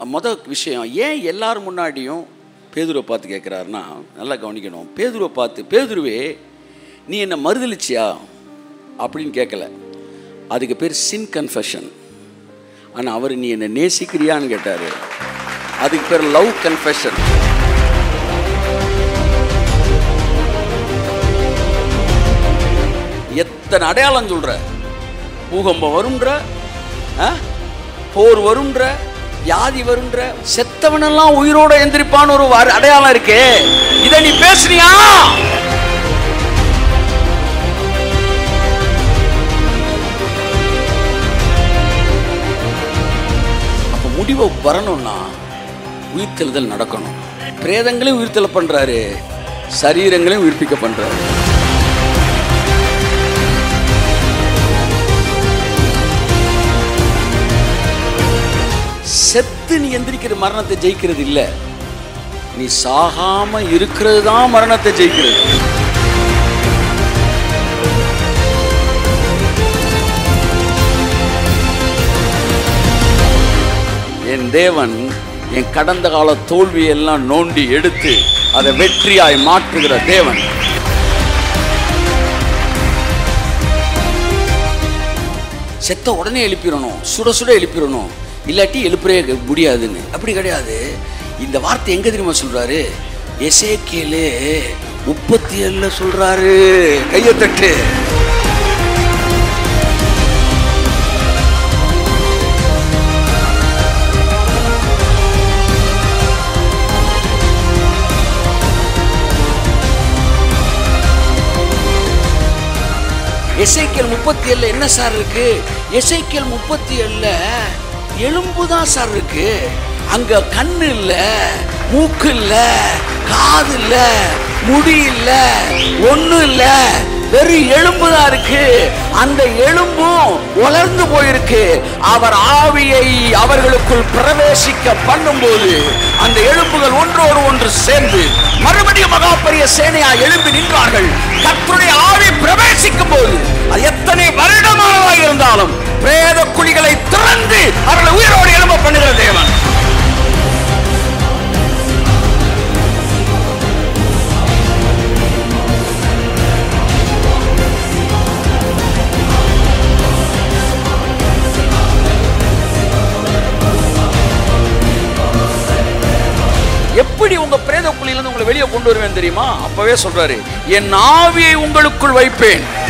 மொதல் விஷயம் ஏன் எல்லார் முன்னாடியும் பேதுருவை பார்த்து கேட்குறாருன்னா நல்லா கவனிக்கணும் பேதுருவை பார்த்து பேதுருவே நீ என்னை மறுதளிச்சியா அப்படின்னு கேட்கல அதுக்கு பேர் சின் கன்ஃபெஷன் ஆனால் அவர் நீ என்னை நேசிக்கிறியான்னு கேட்டார் அதுக்கு பேர் லவ் கன்ஃபெஷன் எத்தனை அடையாளம் சொல்ற பூகம்பம் வரும்ன்ற ஆ? போர் வரும்ன்ற வியாதி வரும்ன்ற செத்தவனெல்லாம் உயிரோட எந்திரிப்பான்னு ஒரு வர- அடையாளம் இருக்கே இதை நீ பேசுனியா அப்ப முடிவு வரணும்னா உயிர்த்தெழுதல் நடக்கணும் பிரேதங்களையும் உயிர்த்தெழ பண்றாரு சரீரங்களையும் உயிர்ப்பிக்க பண்றாரு செத்து நீ எந்திரிக்கிற மரணத்தை ஜெயிக்கிறது இல்ல நீ சாகாம இருக்கிறது தான் மரணத்தை ஜெயிக்கிறது என் தேவன் என் கடந்த கால தோல்வியெல்லாம் நோண்டி எடுத்து அதை வெற்றியாய் மாற்றுகிற தேவன் செத்த உடனே எழுப்பிடணும் சுட சுட எழுப்பிடணும் இல்லாட்டி எழுப்புறே முடியாதுன்னு அப்படி கிடையாது இந்த வார்த்தை எங்க தெரியுமா சொல்றாரு எசேக்கியலே முப்பத்தி ஏழுல சொல்றாரு கையை தட்டு எசைக்கியல் முப்பத்தி ஏழுல என்ன சார் இருக்கு எசைக்கியல் முப்பத்தி ஏழுல எலும்பு தான் சார் இருக்கு அங்க கண்ணு இல்ல மூக்கு இல்ல காது இல்ல முடி இல்ல ஒண்ணு இல்ல வெறும் எலும்பு தான் இருக்கு அந்த எலும்பும் வளர்ந்து போயிருக்கு அவர் ஆவியை அவர்களுக்குள் பிரவேசிக்க பண்ணும்போது அந்த எலும்புகள் ஒன்றோடு ஒன்று சேர்ந்து மறுபடியும் மகா பெரிய சேனையா எழும்பி நின்றார்கள் கர்த்தருடைய ஆவி பிரவேசிக்கும் போது அது எத்தனை வருடமானதாக இருந்தாலும் பிரேத குழிகளை திறந்து அவர்களை உயிரோடு எழும்ப பண்ணுகிற தேவன் எப்படி உங்க பிரேத குழியிலிருந்து உங்களை வெளியே கொண்டு வருவேன் தெரியுமா அப்பவே சொல்றாரு என் ஆவியை உங்களுக்குள் வைப்பேன்